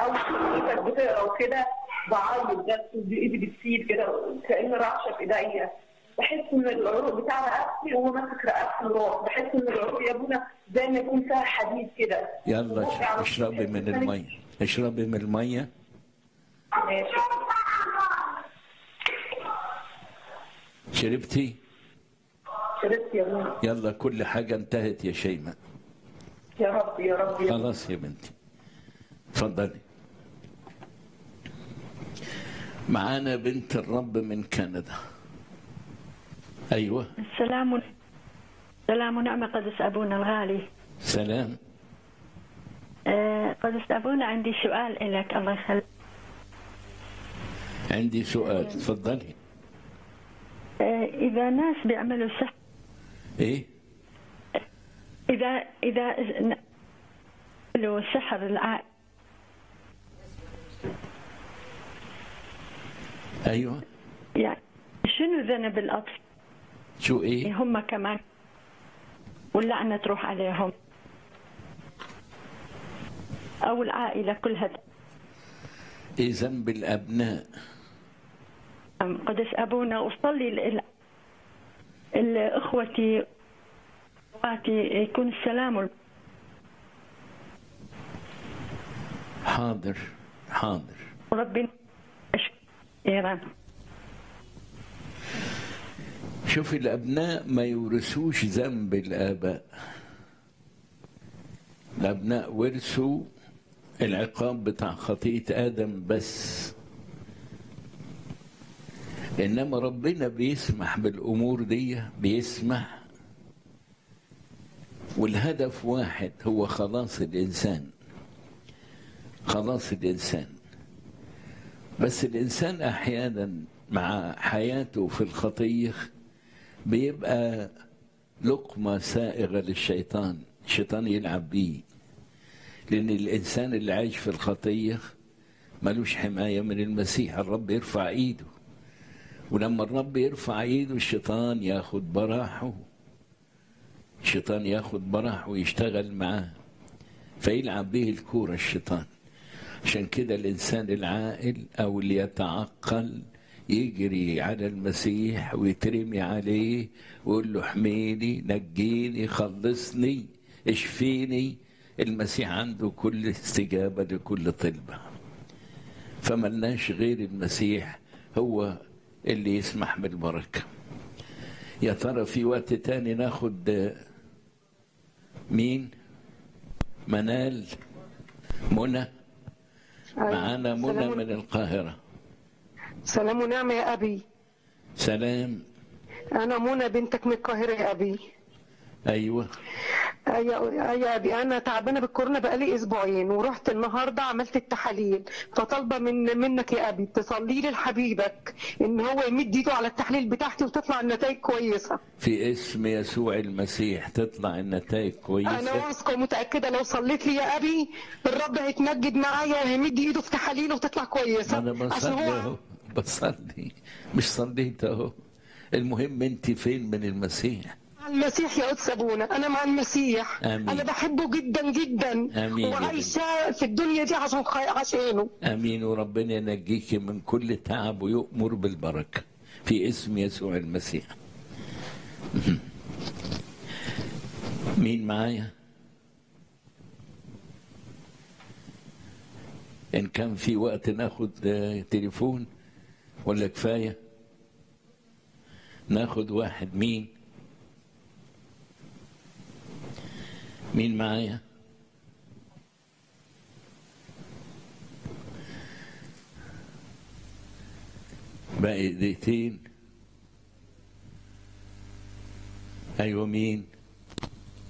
قوي كانت بتقرا وكده بعيط بس وايدي بتسيب كده كأن رعشه في ايديا بحس ان العروق بتاع رقبتي وهو ماسك رقبتي وراس بحس ان العروق يا ابونا زي ما يكون فيها حديد كده يلا وبقي على اشربي طول من كده. المية اشربي من المية ماشي شربتي شربت يا ابونا يلا كل حاجة انتهت يا شيماء يا رب يا رب يا خلاص يا بنتي اتفضلي معانا بنت الرب من كندا ايوه السلام سلام ونعمة قدس أبونا الغالي سلام آه، قدس أبونا عندي سؤال لك الله يخليك عندي سؤال اتفضلي آه، إذا ناس بيعملوا سحر ايه إذا إذا عملوا سحر الع... ايوه يعني شنو ذنب الأطفال شو ايه هم كمان واللعنة تروح عليهم أو العائلة كلها ايه ذنب الابناء قدس أبونا وصلي ل- ل- إخوتي أخواتي يكون السلام وال- حاضر حاضر وربنا إيران شوف الابناء ما يورثوش ذنب الاباء الابناء ورثوا العقاب بتاع خطيئه ادم بس انما ربنا بيسمح بالامور دي بيسمح والهدف واحد هو خلاص الانسان خلاص الانسان بس الانسان احيانا مع حياته في الخطيه بيبقى لقمه سائغه للشيطان الشيطان يلعب بيه لان الانسان اللي عايش في الخطيه ملوش حمايه من المسيح الرب يرفع ايده ولما الرب يرفع ايده الشيطان ياخد براحه الشيطان ياخد براحه ويشتغل معاه فيلعب به الكوره الشيطان عشان كده الانسان العاقل او اللي يتعقل يجري على المسيح ويترمي عليه ويقول له احميني نجيني خلصني اشفيني المسيح عنده كل استجابه لكل طلبه فملناش غير المسيح هو اللي يسمح بالبركه يا ترى في وقت تاني ناخد آه، مين منال منى معانا منى سلام, من القاهرة سلام ونعمة يا أبي سلام أنا منى بنتك من القاهرة يا أبي أيوة يا يا أبي أنا تعبانة بالكورونا بقالي أسبوعين ورحت النهاردة عملت التحاليل فطالبة من منك يا أبي تصلي لي لحبيبك إن هو يمد إيده على التحليل بتاعتي وتطلع النتائج كويسة في اسم يسوع المسيح تطلع النتائج أنا كويسة واثقة ومتأكدة لو صليت لي يا أبي الرب هيتمجد معايا هيمد إيده في تحاليله وتطلع كويسة أنا عشان بصلي هو أهو بصلي مش صليت أهو المهم أنت فين من المسيح مع المسيح يا قدس ابونا انا مع المسيح آمين. انا بحبه جدا جدا آمين يا وعايشه في الدنيا دي عشان خ- عشانه آمين وربنا ينجيك من كل تعب ويؤمر بالبركة في اسم يسوع المسيح مين معايا إن كان في وقت ناخد آه، تليفون ولا كفاية ناخد واحد مين مين معايا باقي دقيقتين ايوه مين